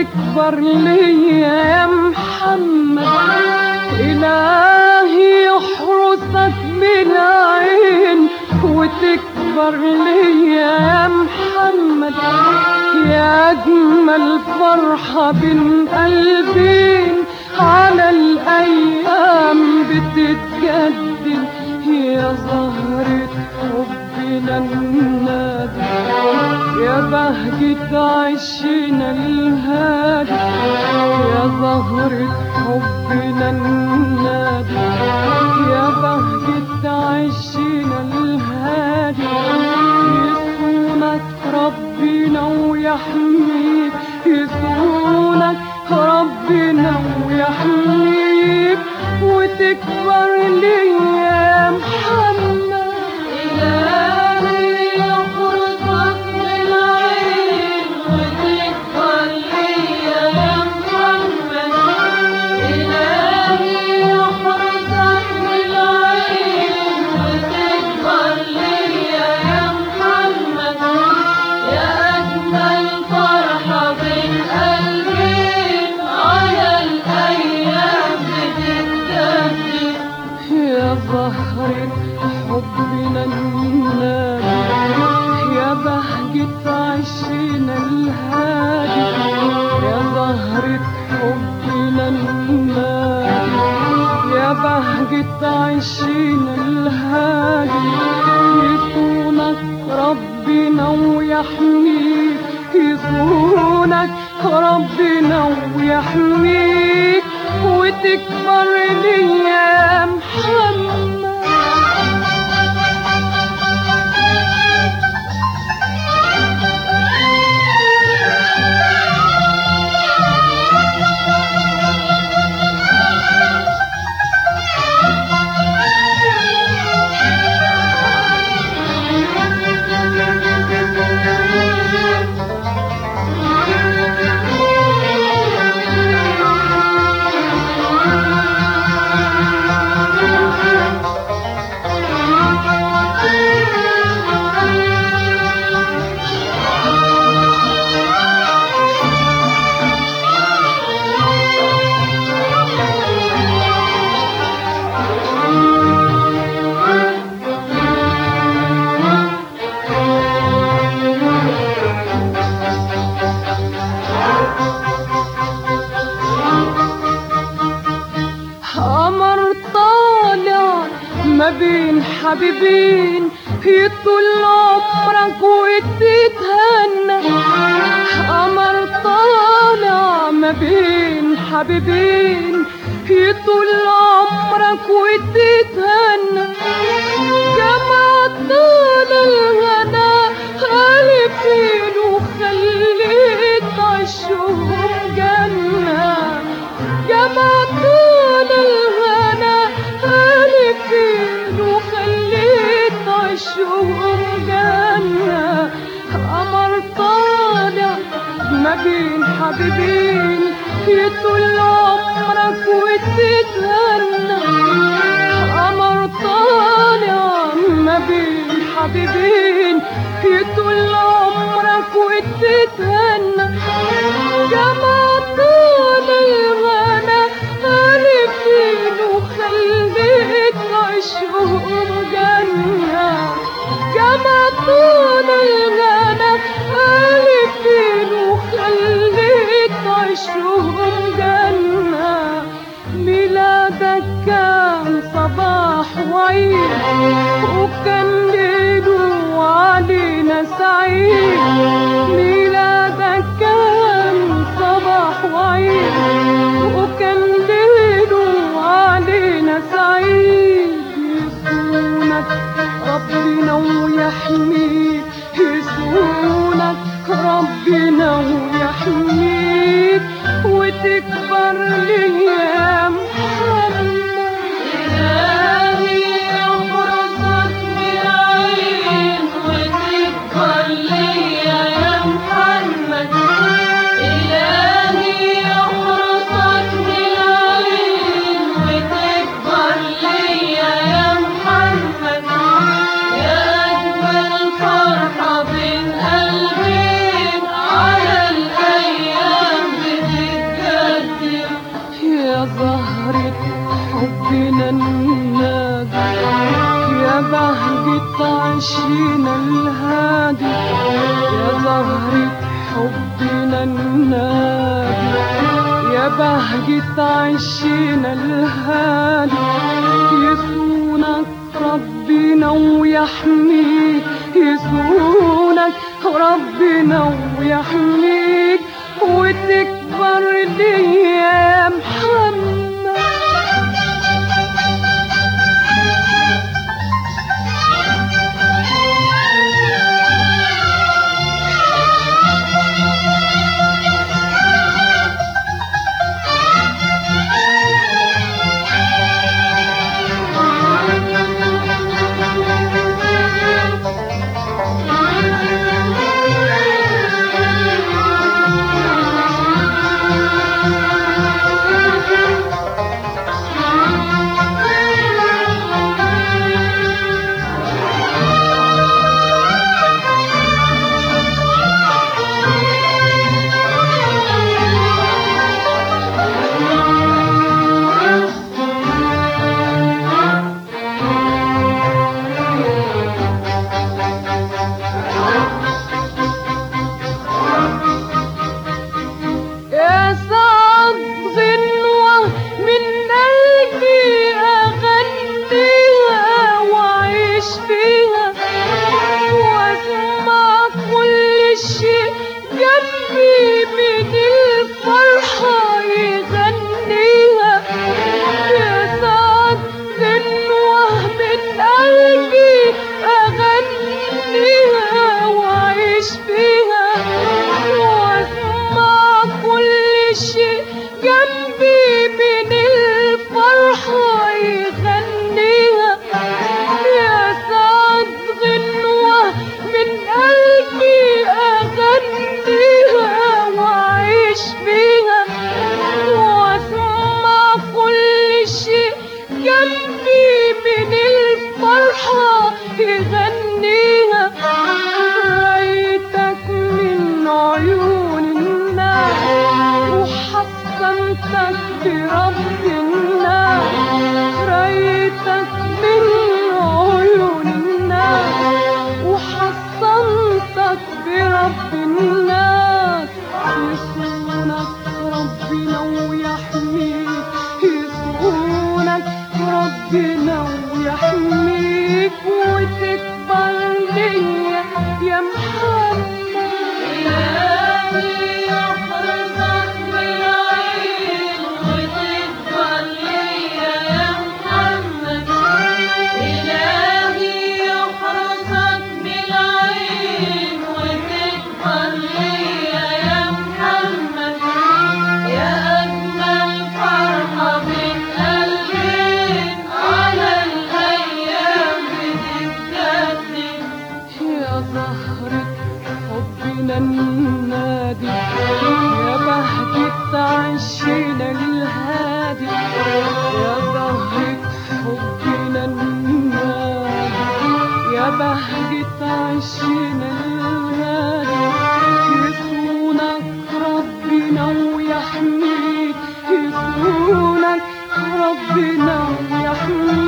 وتكبر ليا يا محمد إلهي يحرسك بالعين وتكبر ليا يا محمد يا أجمل فرحة بين قلبين على الأيام بتتجدد يا زهرة حبنا النادي يا بهجة عشنا الهادي يا زهرة حبنا النادي يا بهجة عشنا الهادي يصونك ربنا ويحميك يصونك ربنا ويحميك وتكبر لي يا محمد إلهي يحرسك بالعين وتكبر ليا يا محمد إلهي يحرسك بالعين وتكبر ليا يا محمد يا أجمل فرحة بين قلبين على الأيام بتتجدد يا زهرة حبنا النادي يا بهجة عشنا الهادي يا زهرة حبنا النادي يا بهجة عشنا الهادي يصونك ربنا ويحميك يصونك ربنا ويحميك وتكبر لي يا محمد قمر طالع ما بين حبيبين يطول عمرك وتتهنى قمر طالع ما بين حبيبين يطول عمرك وتتهنى جمع طول الغدا ألفين وخليت عشهم جنة جمع طول الغنا ألفين وخليت عشهم جنة قمر طالع ما بين حبيبين يطول عمرك وتتهنى قمر طالع ما بين حبيبين يطول عمرك وتتهنى جمع طول الغنا ألفين وخليت عشهم جنة جمع طول الغنا ألفين وخليت عشهم جنة ميلادك كان صباح وعيد وكان ليله علينا سعيد ميلادك كان صباح وعيد وكان ليله علينا سعيد يصونك ربنا ويحميك يصونك ربنا ويحميك وتكبر لي يا محمد إلهي يحرسك بالعين وتكبر ليا يا محمد إلهي يحرسك بالعين وتكبر ليا يا محمد يا أجمل عشينا الهادي يا زهرة حبنا النادي يا بهجة عشينا الهادي يسونك ربنا ويحميك يسونك ربنا ويحميك وتكبر لي يا محمد يا سعد غنوة من قلبي أغنيها وأعيش فيها وأسمع كل شيء جنبي من الفرحة يغنيها يا سعد غنوة من قلبي أغنيها وأعيش فيها وأسمع كل شيء جنبي من الفرحة يغنيها يا سعد غنوة من قلبي أغنيها وأعيش فيها وأسمع كل شيء جنبي من الفرحة يغنيها رأيتك من عيون الناس وحصنتك برب الناس رأيتك من عيون الناس وحصنتك برب الناس يصونك ربنا ويحميك يصونك ربنا ويحميك وتكبر ليا يا محمد إلهي يحرسك بالعين وتكبر ليا يا محمد إلهي يحرسك بالعين وتكبر ليا يا محمد يا أجمل فرحة بين قلبين على الأيام بتتجدد يا زهرة حبنا النادي يا بهجة عشنا الهادي يا زهرة حبنا النادي يا بهجة عشنا الهادي يصونك ربنا ويحميك يصونك ربنا ويحميك